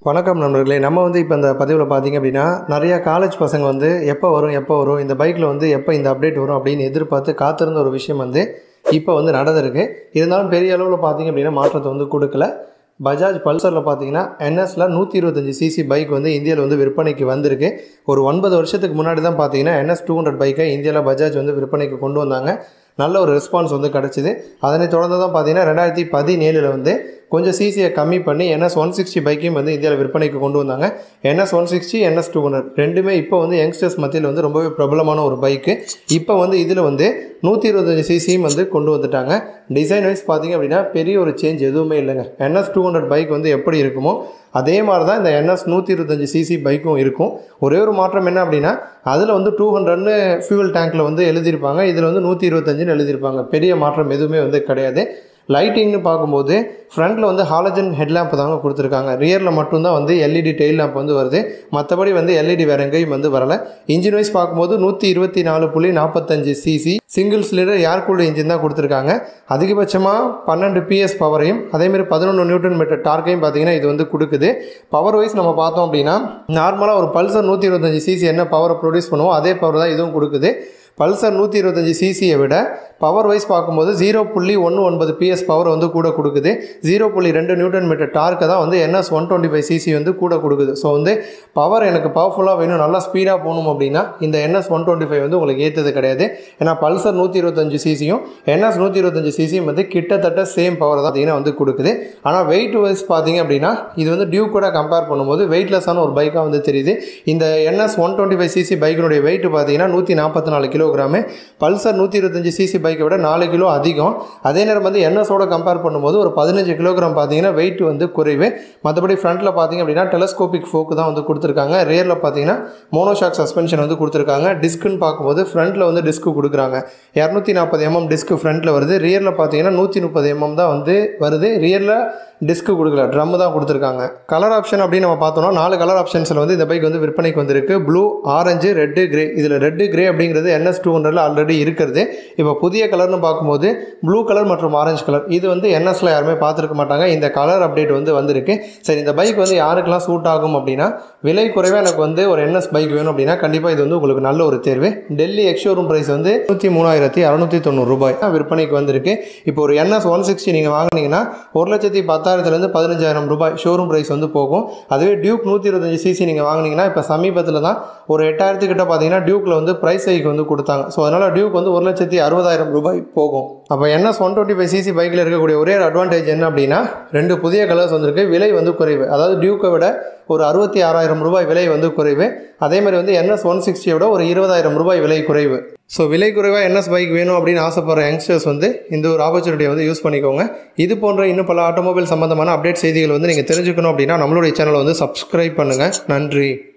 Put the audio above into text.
வணக்கம் நண்பர்களே நம்ம வந்து இப்போ இந்த பதிவில் பார்த்தீங்க அப்படின்னா நிறையா காலேஜ் பசங்க வந்து எப்போ வரும் எப்போ வரும் இந்த பைக்கில் வந்து எப்போ இந்த அப்டேட் வரும் அப்படின்னு எதிர்பார்த்து காத்திருந்த ஒரு விஷயம் வந்து இப்போ வந்து நடந்திருக்கு இருந்தாலும் பெரிய அளவில் பார்த்தீங்க அப்படின்னா மாற்றத்தை வந்து கொடுக்கல பஜாஜ் பல்சரில் பார்த்தீங்கன்னா என்எஸில் நூற்றி இருபத்தஞ்சி சிசி பைக் வந்து இந்தியாவில் வந்து விற்பனைக்கு வந்திருக்கு ஒரு ஒன்பது வருஷத்துக்கு முன்னாடி தான் பார்த்தீங்கன்னா என்எஸ் டூ ஹண்ட்ரட் பைக்கை இந்தியாவில் பஜாஜ் வந்து விற்பனைக்கு கொண்டு வந்தாங்க நல்ல ஒரு ரெஸ்பான்ஸ் வந்து கிடச்சிது அதனை தொடர்ந்து தான் பார்த்தீங்கன்னா ரெண்டாயிரத்தி பதினேழில் வந்து கொஞ்சம் சிசியை கம்மி பண்ணி என்எஸ் ஒன் சிக்ஸ்டி பைக்கையும் வந்து இந்தியாவில் விற்பனைக்கு கொண்டு வந்தாங்க NS one sixty NS two hundred ரெண்டுமே இப்போ வந்து யங்ஸ்டர்ஸ் மத்தியில் வந்து ரொம்பவே பிரபலமான ஒரு பைக்கு இப்போ வந்து இதில் வந்து நூற்றி இருபத்தஞ்சி சிசியும் வந்து கொண்டு வந்துட்டாங்க டிசைன் வைஸ் பார்த்தீங்க அப்படின்னா பெரிய ஒரு சேஞ்ச் எதுவுமே இல்லைங்க என்எஸ் டூ ஹண்ட்ரட் பைக் வந்து எப்படி இருக்குமோ அதே மாதிரி தான் இந்த என்எஸ் நூற்றி இருபத்தஞ்சி சிசி பைக்கும் இருக்கும் ஒரே ஒரு மாற்றம் என்ன அப்படின்னா அதில் வந்து டூ ஹண்ட்ரட்னு ஃபியூல் டேங்க்கில் வந்து எழுதியிருப்பாங்க இதில் வந்து நூற்றி இருபத்தஞ்சுன்னு எழுதியிருப்பாங்க பெரிய மாற்றம் எதுவுமே வந்து கிடையாது லைட்டிங்னு பார்க்கும்போது ஃப்ரண்ட்டில் வந்து ஹாலஜன் ஹெட்லாம்ப் தாங்க கொடுத்துருக்காங்க ரியரில் மட்டும்தான் வந்து எல்இடி டெயில் லேம்ப் வந்து வருது மற்றபடி வந்து எல்இடி வேற எங்கேயும் வந்து வரலை இன்ஜின் வைஸ் பார்க்கும்போது நூற்றி இருபத்தி நாலு புள்ளி நாற்பத்தஞ்சு cc single cylinder air cooled engine தான் கொடுத்துருக்காங்க அதிகபட்சமாக பன்னெண்டு பிஎஸ் பவரையும் அதேமாதிரி பதினொன்று நியூட்டன் மீட்டர் டார்க்கையும் பார்த்தீங்கன்னா இது வந்து கொடுக்குது பவர் வைஸ் நம்ம பார்த்தோம் அப்படின்னா நார்மலாக ஒரு பல்சர் நூற்றி இருபத்தஞ்சி சிசி என்ன பவரை ப்ரொடியூஸ் பண்ணுவோம் அதே பவர் தான் இதுவும் கொடுக்குது பல்சர் நூற்றி இருபத்தஞ்சி சிசியை விட பவர் வைஸ் பார்க்கும்போது ஜீரோ புள்ளி ஒன்று ஒன்பது பிஎஸ் பவர் வந்து கூட கொடுக்குது ஜீரோ புள்ளி ரெண்டு நியூட்டன் மீட்டர் டார்க்கை தான் வந்து NS one twenty five cc வந்து கூட கொடுக்குது ஸோ வந்து பவர் எனக்கு பவர்ஃபுல்லாக வேணும் நல்லா ஸ்பீடாக போகணும் அப்படின்னா இந்த என்எஸ் ஒன் டுவெண்ட்டி ஃபைவ் வந்து உங்களுக்கு ஏற்றது கிடையாது ஏன்னா பல்சர் நூற்றி இருபத்தஞ்சு சிசியும் என்எஸ் நூற்றி இருபத்தஞ்சு சிசியும் வந்து கிட்டத்தட்ட சேம் பவர் தான் பார்த்தீங்கன்னா வந்து கொடுக்குது ஆனால் வெயிட் வைஸ் பார்த்தீங்க அப்படின்னா இது வந்து டியூ கூட கம்பேர் பண்ணும்போது வெயிட்லெஸ்ஸான ஒரு பைக்காக வந்து தெரியுது இந்த NS one twenty five cc பைக்கினுடைய வெயிட் பார்த்தீங்கன்னா நூற்றி நாற்பத்தி நாலு கிலோகிராமு பல்சர் நூற்றி இருபத்தஞ்சி சிசி பைக்கை விட நாலு கிலோ அதிகம் அதே நேரம் வந்து என்எஸோட கம்பேர் பண்ணும்போது ஒரு பதினஞ்சு கிலோகிராம் பார்த்தீங்கன்னா வெயிட் வந்து குறைவு மற்றபடி ஃப்ரண்ட்டில் பார்த்தீங்க அப்படின்னா டெலஸ்கோபிக் ஃபோக்கு தான் வந்து கொடுத்துருக்காங்க ரியரில் பார்த்தீங்கன்னா மோனோஷாக் சஸ்பென்ஷன் வந்து கொடுத்துருக்காங்க டிஸ்க்குன்னு பார்க்கும்போது ஃப்ரண்ட்டில் வந்து டிஸ்க்கு கொடுக்குறாங்க இரநூத்தி நாற்பது எம்எம் டிஸ்க்கு ஃப்ரண்ட்டில் வருது ரியரில் பார்த்தீங்கன்னா நூற்றி முப்பது எம்எம் தான் வந்து வருது ரியரில் டிஸ்க்கு கொடுக்கல ட்ரம் தான் கொடுத்துருக்காங்க கலர் ஆப்ஷன் அப்படின்னு நம்ம பார்த்தோம்னா நாலு கலர் ஆப்ஷன்ஸில் வந்து இந்த பைக் வந்து விற்பனைக்கு வந்திருக்கு ப்ளூ ஆரஞ்சு ரெட்டு கிரே இதில் ரெட்டு கிரே அப்படிங்கிறது என்எஸ் டூ ஹண்ட்ரடில் ஆல்ரெடி இருக்கிறது இப்போ புதிய கலர்னு பார்க்கும்போது ப்ளூ கலர் மற்றும் ஆரஞ்சு கலர் இது வந்து என்எஸ்ல யாருமே பார்த்துருக்க மாட்டாங்க இந்த கலர் அப்டேட் வந்து வந்திருக்கு சரி இந்த பைக் வந்து யாருக்கெல்லாம் சூட் ஆகும் அப்படின்னா விலை குறைவாக எனக்கு வந்து ஒரு என்எஸ் பைக் வேணும் அப்படின்னா கண்டிப்பாக இது வந்து உங்களுக்கு நல்ல ஒரு தேர்வு டெல்லி எக்ஷோரூம் ப்ரைஸ் வந்து நூற்றி மூணாயிரத்தி அறநூற்றி தொண்ணூறு ரூபாய் விற்பனைக்கு வந்திருக்கு இப்போ ஒரு என்எஸ் ஒன் சிக்ஸ்டி நீங்கள் வாங்கினீங்கன்னா ஒரு லட்சத்தி பத்தாயிரத்துலேருந்து பதினஞ்சாயிரம் ரூபாய் ஷோரூம் ப்ரைஸ் வந்து போகும் அதுவே டியூக் நூற்றி இருபத்தஞ்சி சிசி நீங்கள் வாங்கினீங்கன்னா இப்போ சமீபத்தில் தான் ஒரு எட்டாயிரத்துக்கிட்ட பார்த்தீங்கன்னா டியூக்கில் வந்து ப்ரைஸ் ஹைக் வந்து கொடுத்தாங்க ஸோ அதனால் டியூக் வந்து ஒரு லட்சத்தி அறுபதாயிரம் ரூபாய் போகும் அப்போ NS one twenty five cc பைக்கில் இருக்கக்கூடிய ஒரே அட்வான்டேஜ் என்ன அப்படின்னா ரெண்டு புதிய கலர்ஸ் வந்திருக்கு விலை வந்து குறைவு அதாவது டியூக்கை விட ஒரு அறுபத்தி ஆறாயிரம் ரூபாய் விலை வந்து குறைவு அதே மாதிரி வந்து என்எஸ் ஒன் சிக்ஸ்டியை விட ஒரு இருபதாயிரம் ரூபாய் விலை குறைவு ஸோ விலை குறைவாக என்எஸ் பைக் வேணும் அப்படின்னு ஆசைப்படுற யங்ஸ்டர்ஸ் வந்து இந்த ஒரு ஆப்பர்ச்சுனிட்டியை வந்து யூஸ் பண்ணிக்கோங்க இது போன்ற இன்னும் பல ஆட்டோமொபைல் சம்மந்தமான அப்டேட் செய்திகள் வந்து நீங்கள் தெரிஞ்சுக்கணும் அப்படின்னா நம்மளுடைய சேனலை வந்து சப்ஸ்கிரைப் பண்ணுங்கள் நன்றி